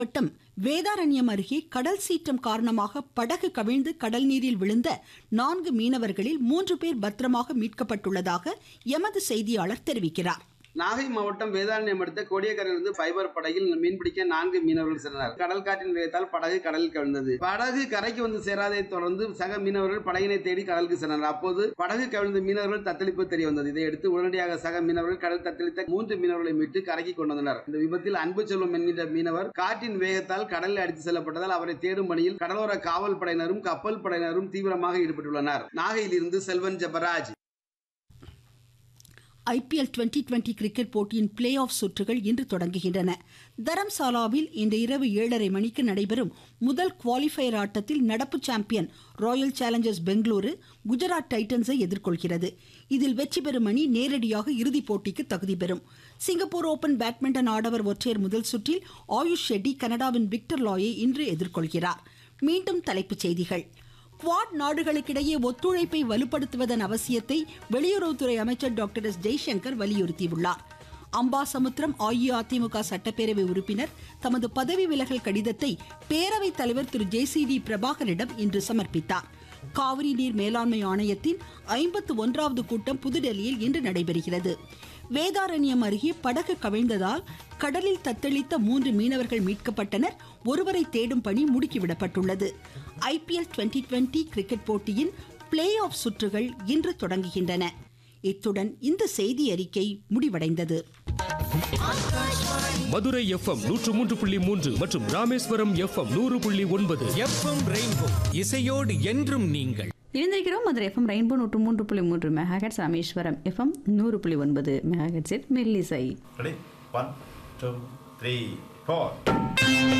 மாவட்டம் வேதாரண்யம் அருகே கடல் சீற்றம் காரணமாக படகு கவிழ்ந்து கடல் நீரில் விழுந்த நான்கு மீனவர்களில் மூன்று பேர் பத்திரமாக மீட்கப்பட்டுள்ளதாக எமது செய்தியாளர் தெரிவிக்கிறார் நாகை மாவட்டம் வேதாரண்யம் அடுத்த கோடியக்கரையிலிருந்து ஃபைபர் படகில் மீன்பிடிக்க நான்கு மீனவர்கள் சென்றனர் கடல் காற்றின் வேகத்தால் படகு கடலில் கவிழ்ந்தது படகு கரைக்கு வந்து சேராதை தொடர்ந்து சக மீனவர்கள் படகினை தேடி கடலுக்கு சென்றனர் அப்போது படகு கவிழ்ந்த மீனவர்கள் தத்தளிப்பு தெரிய வந்தது இதையடுத்து உடனடியாக சக மீனவர்கள் கடல் தத்தளித்த மூன்று மீனவர்களை மீட்டு கரைக்கு கொண்டு வந்தனர் இந்த விபத்தில் அன்பு செல்வம் என்கின்ற மீனவர் காற்றின் வேகத்தால் கடலில் அடித்து செல்லப்பட்டதால் அவரை தேடும் பணியில் கடலோர காவல் படையினரும் கப்பல் படையினரும் தீவிரமாக ஈடுபட்டுள்ளனர் நாகையிலிருந்து Selvan Jebaraj IPL twenty twenty cricket போட்டியின் பிளே ஆஃப் சுற்றுகள் இன்று தொடங்குகின்றன தரம்சாலாவில் இன்று இரவு ஏழரை மணிக்கு நடைபெறும் முதல் குவாலிஃபயர் ஆட்டத்தில் நடப்பு champion Royal Challengers Bengaluru Gujarat டைட்டன்ஸை எதிர்கொள்கிறது இதில் வெற்றி பெறும் அணி நேரடியாக இறுதிப் போட்டிக்கு தகுதி பெறும் சிங்கப்பூர் ஓபன் பேட்மிண்டன் ஆடவர் ஒற்றையர் முதல் சுற்றில் ஆயுஷ் ஷெட்டி கனடாவின் விக்டர் லாயை இன்று எதிர்கொள்கிறார் மீண்டும் தலைப்புச் செய்திகள் குவாட் நாடுகளுக்கிடையே ஒத்துழைப்பை வலுப்படுத்துவதன் அவசியத்தை வெளியுறவுத்துறை அமைச்சர் டாக்டர் எஸ் ஜெய்சங்கர் வலியுறுத்தியுள்ளார் அம்பாசமுத்திரம் அஇஅதிமுக சட்டப்பேரவை உறுப்பினர் தமது பதவி விலகல் கடிதத்தை பேரவைத் தலைவர் திரு ஜே சி டி பிரபாகரிடம் இன்று சமர்ப்பித்தார் காவிரி நீர் மேலாண்மை ஆணையத்தின் ஐம்பத்து ஒன்றாவது கூட்டம் புதுடெல்லியில் இன்று நடைபெறுகிறது வேதாரண்யம் அருகே படகு கவிழ்ந்ததால் கடலில் தத்தளித்த மூன்று மீனவர்கள் மீட்கப்பட்டனர் ஒருவரை தேடும் பணி முடுக்கிவிடப்பட்டுள்ளது ஐபிஎல் டுவெண்டி டுவெண்டி கிரிக்கெட் போட்டியின் பிளே ஆஃப் சுற்றுகள் இன்று தொடங்குகின்றன இத்துடன் இந்த செய்தி அறிக்கை முடிவடைந்தது மதுரை எஃப்எம் நூற்று மூன்று புள்ளி மூன்று மற்றும் ராமேஸ்வரம் எஃப்எம் நூறு புள்ளி ஒன்பது எஃப்எம் ரெயின்போ இசையோடு என்றும் நீங்கள் இணைந்திருக்கிறோம் மதுரை எஃப்எம் ரெயின்போ நூற்று மூன்று புள்ளி மூன்று மெகாஹெட்ஸ் ராமேஸ்வரம் எஃப்எம் நூறு புள்ளி ஒன்பது மெகாஹெட்ஸில் மெல்லிசை Ready? One, two, three, four.